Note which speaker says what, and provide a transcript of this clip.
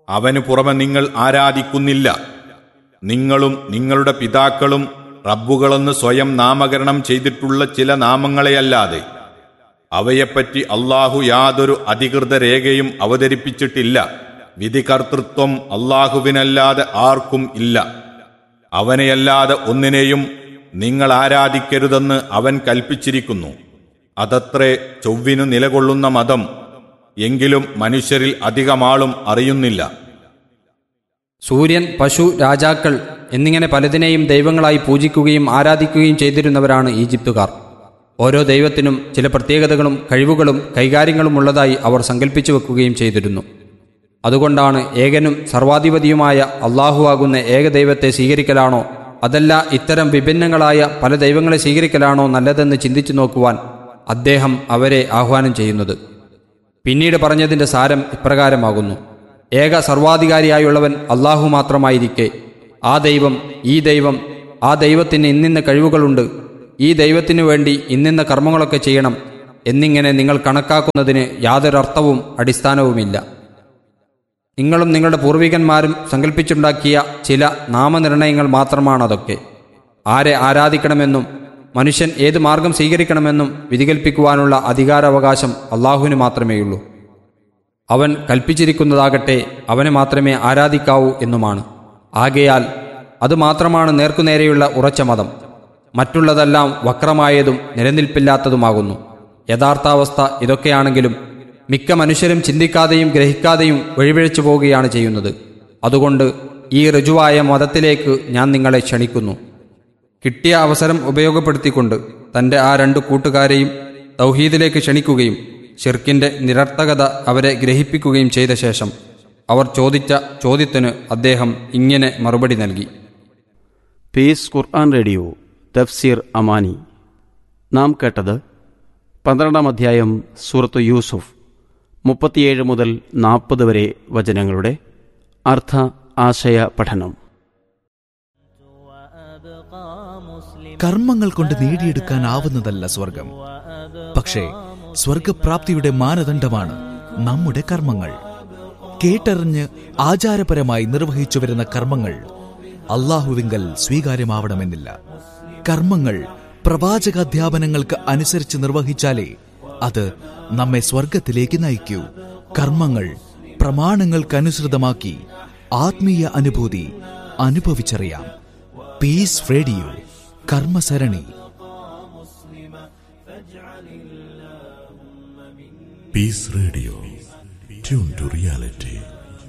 Speaker 1: അവന് പുറമെ നിങ്ങൾ ആരാധിക്കുന്നില്ല നിങ്ങളും നിങ്ങളുടെ പിതാക്കളും റബ്ബുകളെന്ന് സ്വയം നാമകരണം ചെയ്തിട്ടുള്ള ചില നാമങ്ങളെയല്ലാതെ അവയെപ്പറ്റി അള്ളാഹു യാതൊരു അധികൃത രേഖയും അവതരിപ്പിച്ചിട്ടില്ല വിധികർത്തൃത്വം അള്ളാഹുവിനല്ലാതെ ആർക്കും ഇല്ല അവനെയല്ലാതെ ഒന്നിനെയും നിങ്ങൾ ആരാധിക്കരുതെന്ന് അവൻ കൽപ്പിച്ചിരിക്കുന്നു അതത്രേ ചൊവ്വിനു നിലകൊള്ളുന്ന മതം എങ്കിലും മനുഷ്യരിൽ അധികമാളും അറിയുന്നില്ല
Speaker 2: സൂര്യൻ പശു രാജാക്കൾ എന്നിങ്ങനെ പലതിനെയും ദൈവങ്ങളായി പൂജിക്കുകയും ആരാധിക്കുകയും ചെയ്തിരുന്നവരാണ് ഈജിപ്തുകാർ ഓരോ ദൈവത്തിനും ചില പ്രത്യേകതകളും കഴിവുകളും കൈകാര്യങ്ങളും ഉള്ളതായി അവർ സങ്കല്പിച്ചു വെക്കുകയും ചെയ്തിരുന്നു അതുകൊണ്ടാണ് ഏകനും സർവാധിപതിയുമായ അള്ളാഹുവാകുന്ന ഏകദൈവത്തെ സ്വീകരിക്കലാണോ അതല്ല ഇത്തരം വിഭിന്നങ്ങളായ പല ദൈവങ്ങളെ സ്വീകരിക്കലാണോ നല്ലതെന്ന് ചിന്തിച്ചു നോക്കുവാൻ അദ്ദേഹം അവരെ ആഹ്വാനം ചെയ്യുന്നത് പിന്നീട് പറഞ്ഞതിൻ്റെ സാരം ഇപ്രകാരമാകുന്നു ഏക സർവാധികാരിയായുള്ളവൻ അള്ളാഹു മാത്രമായിരിക്കെ ആ ദൈവം ഈ ദൈവം ആ ദൈവത്തിന് ഇന്നിന്ന കഴിവുകളുണ്ട് ഈ ദൈവത്തിനു വേണ്ടി ഇന്നിന്ന കർമ്മങ്ങളൊക്കെ ചെയ്യണം എന്നിങ്ങനെ നിങ്ങൾ കണക്കാക്കുന്നതിന് യാതൊരർത്ഥവും അടിസ്ഥാനവുമില്ല നിങ്ങളും നിങ്ങളുടെ പൂർവികന്മാരും സങ്കല്പിച്ചുണ്ടാക്കിയ ചില നാമനിർണയങ്ങൾ മാത്രമാണതൊക്കെ ആരെ ആരാധിക്കണമെന്നും മനുഷ്യൻ ഏത് മാർഗം സ്വീകരിക്കണമെന്നും വിധികൽപ്പിക്കുവാനുള്ള അധികാരാവകാശം അള്ളാഹുവിന് മാത്രമേയുള്ളൂ അവൻ കൽപ്പിച്ചിരിക്കുന്നതാകട്ടെ അവനെ മാത്രമേ ആരാധിക്കാവൂ എന്നുമാണ് ആകയാൽ അതുമാത്രമാണ് നേർക്കുനേരെയുള്ള ഉറച്ച മതം മറ്റുള്ളതെല്ലാം വക്രമായതും നിലനിൽപ്പില്ലാത്തതുമാകുന്നു യഥാർത്ഥാവസ്ഥ ഇതൊക്കെയാണെങ്കിലും മിക്ക മനുഷ്യരും ചിന്തിക്കാതെയും ഗ്രഹിക്കാതെയും വഴിപിഴച്ചു പോവുകയാണ് ചെയ്യുന്നത് അതുകൊണ്ട് ഈ ഋജുവായ മതത്തിലേക്ക് ഞാൻ നിങ്ങളെ ക്ഷണിക്കുന്നു കിട്ടിയ അവസരം ഉപയോഗപ്പെടുത്തിക്കൊണ്ട് തൻ്റെ ആ രണ്ട് കൂട്ടുകാരെയും തൗഹീദിലേക്ക് ക്ഷണിക്കുകയും ഷിർക്കിൻ്റെ നിരർത്ഥകത അവരെ ഗ്രഹിപ്പിക്കുകയും ചെയ്ത ശേഷം അവർ ചോദിച്ച ചോദ്യത്തിന് അദ്ദേഹം ഇങ്ങനെ മറുപടി നൽകി
Speaker 3: പീസ് ഖുർആൻ റേഡിയോ തഫ്സീർ അമാനി നാം കേട്ടത് പന്ത്രണ്ടാം അധ്യായം സൂറത്ത് യൂസുഫ് മുപ്പത്തിയേഴ് മുതൽ നാൽപ്പത് വരെ വചനങ്ങളുടെ അർത്ഥ ആശയ പഠനം
Speaker 4: കർമ്മങ്ങൾ കൊണ്ട് നേടിയെടുക്കാനാവുന്നതല്ല സ്വർഗം പക്ഷേ സ്വർഗപ്രാപ്തിയുടെ മാനദണ്ഡമാണ് നമ്മുടെ കർമ്മങ്ങൾ കേട്ടറിഞ്ഞ് ആചാരപരമായി നിർവഹിച്ചു വരുന്ന കർമ്മങ്ങൾ അള്ളാഹുവിങ്കൽ സ്വീകാര്യമാവണമെന്നില്ല കർമ്മങ്ങൾ പ്രവാചകാധ്യാപനങ്ങൾക്ക് അനുസരിച്ച് നിർവഹിച്ചാലേ അത് നമ്മെ സ്വർഗത്തിലേക്ക് നയിക്കൂ കർമ്മങ്ങൾ പ്രമാണങ്ങൾക്കനുസൃതമാക്കി ആത്മീയ അനുഭൂതി അനുഭവിച്ചറിയാം പീസ് റേഡിയോ കർമ്മസരണി
Speaker 5: Peace Radio. Tune to reality.